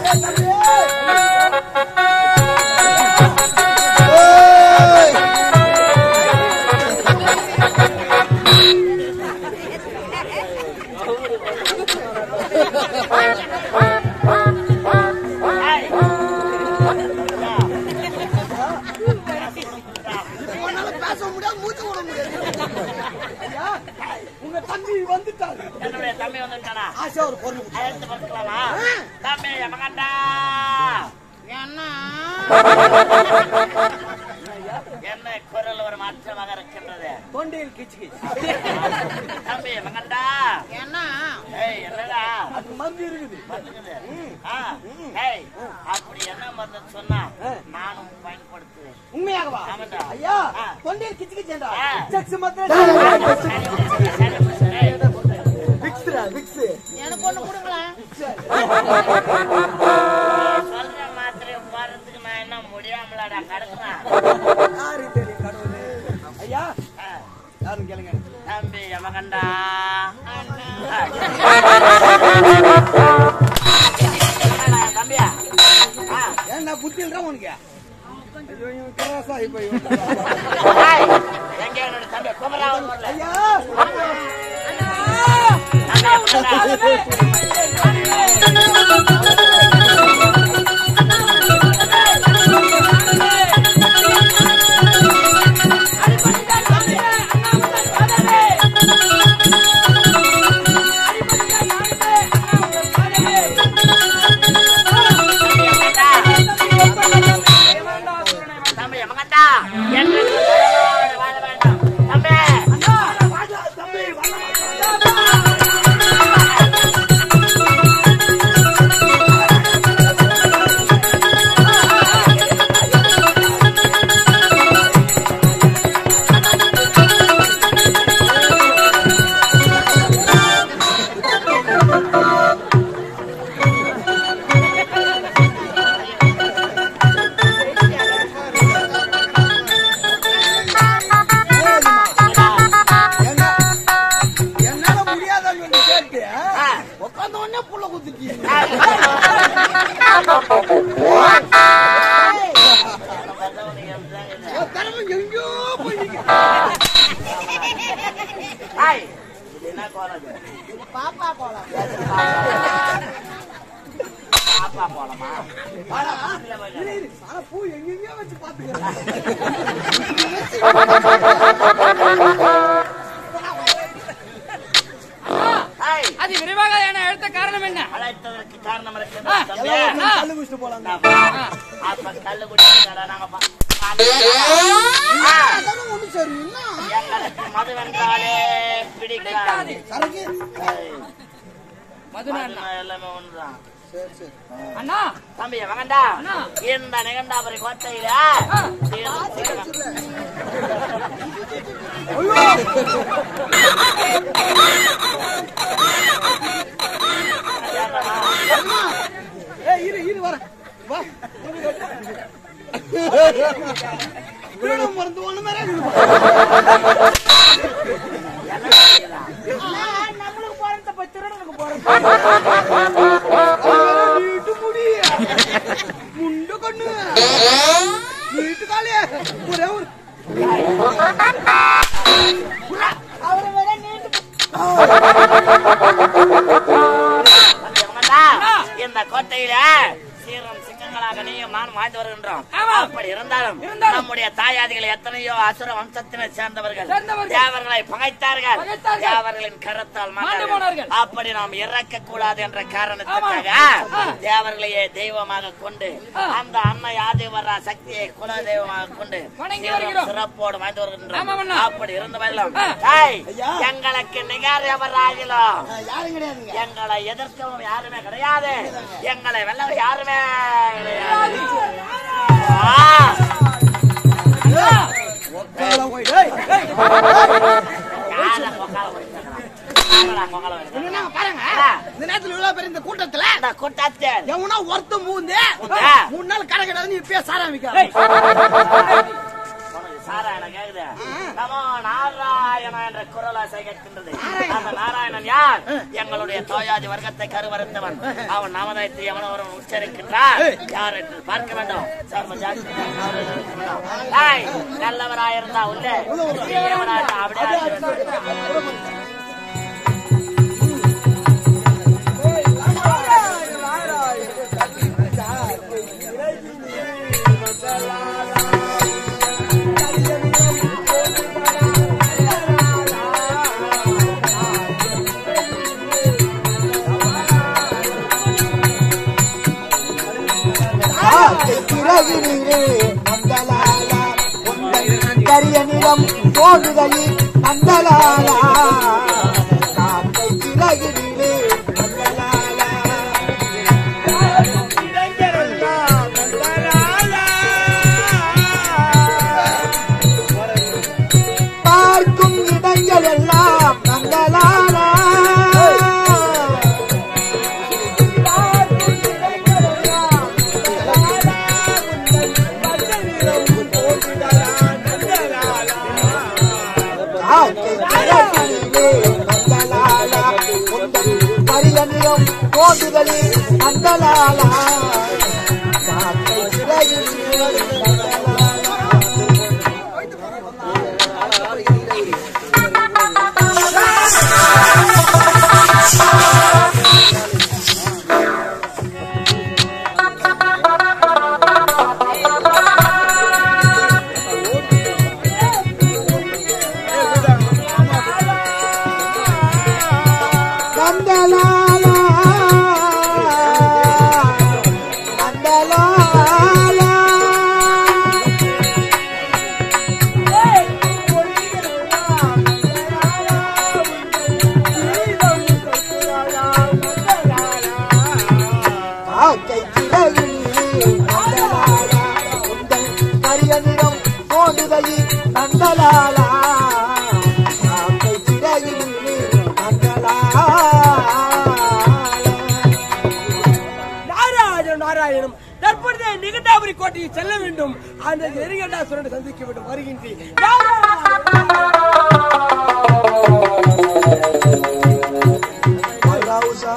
உன்னால பேச முடியாது மூச்சு விட முடியாது ஐயா, உங்க தம்பி வந்துட்டாரு என்னுடைய தம்பி வந்துட்டானா ஆசையா ஒரு பொண்ணு அழைத்து பார்க்கலாமா தம்பி மகண்டா என்ன குரல் ஒரு மாற்றமாக இருக்கின்றது தொண்டையில் கிச்சு கிச்சு தம்பி மகண்டா ஏய் என்னடா அது மருந்து இருக்குது வந்துக்குது ஆ, ஏய் அப்படி என்ன மருந்து சொன்னா நானும் பயன்படுத்துவேன் உண்மையாகவா ஆமாண்டா. ஐயா ஆ. தொண்டையில் கிச்சு கிச்சேண்டா ஆ. செக்ஸ் மாத்திரம் ஏய், விக்ஸ்ரா விக்ஸ் எனக்கு ஒண்ணு கொடுங்களேன் சொல்ற மாத்திரை போறதுக்கு நான் என்ன முடியாமலடா கிடக்குறேன் யாரு தெரியும் கடவுளே ஐயா ஆ, யாரும் கேளுங்க தம்பி யமகண்டா என்னடா, தம்பியா ஆ, ஏன்னா புத்தி இல்ல உனக்கு ஐயோ இவன் கிராசா இப்ப இவன் ஏய், எங்க என்னோட தம்பி குமராவன் வரல ஐயா தம்பி யமகண்டா. தம்பி யமகண்டா என்று வாழ வேண்டும் தம்பி என்ன- என்னால முடியாதுன்னு வந்து கேட்டு உட்கார்ந்த உடனே புள்ள குத்திட்டீங்க என் திறமை எங்கேயோ போய் நிக்குது. ஏய், இது என்ன கோலம் இது? பாப்பா போலாம் பாப்பா கோலமா ஆனா, இரு, இரு. ஆனா பூ எங்கெங்கேயோ வச்சு பாத்துக்கிறேன் ஏய், அது விரைவாக என எடுத்த காரணம் என்ன அழைத்ததற்கு காரணம் இருக்கிறது ஆ, தம்பி. எல்லாம் உட்கார்ந்து கல்லு குடிச்சிட்டு போலாம் நான் அப்ப கல்லு குடிச்சுடா நாங்க பா- அதானே ஒண்ணு சரி என்ன எங்களுக்கு மது வென்றாலே பிடிக்காது சரக்கு ஏய், மதுனா மதுனா எல்லாமே ஒண்ணுதான் சரி சரி அண்ணா தம்பி மகண்டா அண்ணா. இந்த நிகண்டாபுரி கோட்டையில சீரும் சிறப்பும். ஏய் இரு இரு வரேன் வா திருடம் மருந்து ஒண்ணு மேல நம்மளுக்கு போறது போய் திருடனுக்கு போறது நீட்டு முடி முண்டு கண்ணு நீட்டு காலே ஒரே ஒரு அவரை விட நீட்டு தம்பி மகண்டா, இந்த கோட்டையில சீரும் சிங்கங்களாக நீயும் நானும் வாழ்ந்து வருகின்றோம் ஆமாம். அப்படி இருந்தாலும் இருந்தாலும். நம்முடைய தாயாதிகள் எத்தனையோ அசுர வம்சத்தினை சேர்ந்தவர்கள் சேர்ந்தவர்கள். தேவர்களை பகைத்தார்கள் பகைத்தார்கள். தேவர்களின் கரத்தால் மாண்டு மாண்டார்கள். போனார்கள். அப்படி நாம் இறக்க கூடாது என்ற காரணத்துக்காக ஆமாம். ஆ. தேவர்களையே தெய்வமாக கொண்டு ஆ. அந்த அன்னை ஆதிவரா சக்தியை குல தெய்வமாக கொண்டு வணங்கி சீரும் வருகிறோம். சிறப்போடு வாழ்ந்து ஆமாம் வருகின்றோம் அண்ணா. அப்படி இருந்த வரையிலும் ஆ. ஏய், ஐயா. எங்களுக்கு நிகர் எவராகிலும் யாரும் கிடையாதுங்க எங்களை எதிர்க்கவும் யாருமே கிடையாது எங்களை வெல்லவும் யாருமே கிடையாது ஆ, உக்கால போய் டேய் டேய் யாரை கொக்கால போயிட்டாங்களா? யாரடா கொக்கால போயிட்டாங்க? என்னங்க பாருங்க ஆ. இந்த நேரத்துல இவ்வளவு பேர் இந்த கூட்டத்துல இந்த கூட்டத்தில் எவனா ஒருத்த மூந்து மூந்தா? மூணு நாள் கடை கிடையாது இப்பயே சாராமிக்க உனக்கு நாராயணன் கேக்குது நமோ நாராயணா என்ற குரலாசை கேட்கின்றது அந்த நாராயணன் யார் எங்களுடைய தோயாதி வர்க்கத்தை கருவறுத்தவன் அவன் நாமதயத்தை எவனோ ஒருவன் உச்சரிக்கின்றார் யார் என்று பார்க்க வேண்டும் சர்ம ஜாக்கிரதை. ஏய், நல்லவராயிருந்தா உள்ளே தீயவனாயிருந்தா அப்படியே ஆச்சு. பிறகினிலே மந்தலாலா உந்தன் கரிய நிறம் போகுதலில் மந்தலாலா காக்கை பிறகினிலே மந்தலாலா பார்க்கும் இடங்கள் எல்லாம் மந்தலாலா காக்கை பிறகினிலே மந்தலாலா உந்தன் கரிய நிறம் போகுதலில் மந்தலாலா காக்கை பிறகினிலே மந்தலாலா மந்தலாலா மந்தலாலா காக்கை சிறகிலே மந்தலாலா உந்தன் கரிய நிறம் தோன்றுதையில் மந்தலாலா காக்கை சிறகிலே மந்தலாலா நாராயணம் நாராயணம் தற்பொழுது நிகண்டாபுரி கோட்டையை செல்ல வேண்டும் அந்த நெருங்கண்டாசுரனை சந்திக்க வேண்டும் வருகின்றேன் மகாவுசா.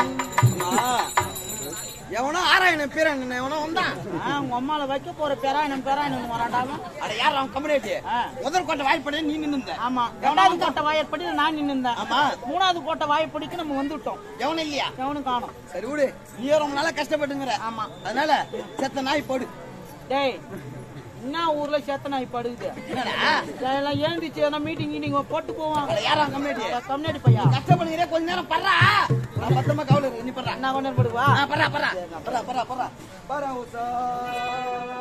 எவனோ ஆராயணன் பேரன் எவனோ வந்தான் ஆ, உங்க அம்மால வைக்க போற பெராயணம் பெராயணம் வராண்டாம அட யார் அவன் கம்யூனிட்டி ஆ. முதல் கோட்டை வாய்ப்படே நீ நின்று ஆமா ரெண்டாவது கோட்டை வாயற்படி நான் நின்னுந்தேன் ஆமா. மூணாவது கோட்டை வாயப்படிக்கு நம்ம வந்துட்டோம் எவனும் இல்லையா எவனும் காணும் சரி விடு நீ ரொம்ப நாளா கஷ்டப்பட்டுங்கிற ஆமா அதனால செத்த நாய் போடு டேய் என்ன ஊர்ல சேத்த நாய் படுகுது என்னடா எல்லாம் ஏந்திச்சு எதனா மீட்டிங் கீட்டிங் போட்டு போவான் அட யார் அவன் கம்யூனிட்டி கம்யூனிட்டி பையா கஷ்டப்படுகிற கொஞ்ச நேரம் படுறா நான் பத்திரமா கவலை இரு, நீ படுறா என்ன கொண்டு படுவா ஆ, படுறா படுறா படுறா படுறா படுறா பரா உசா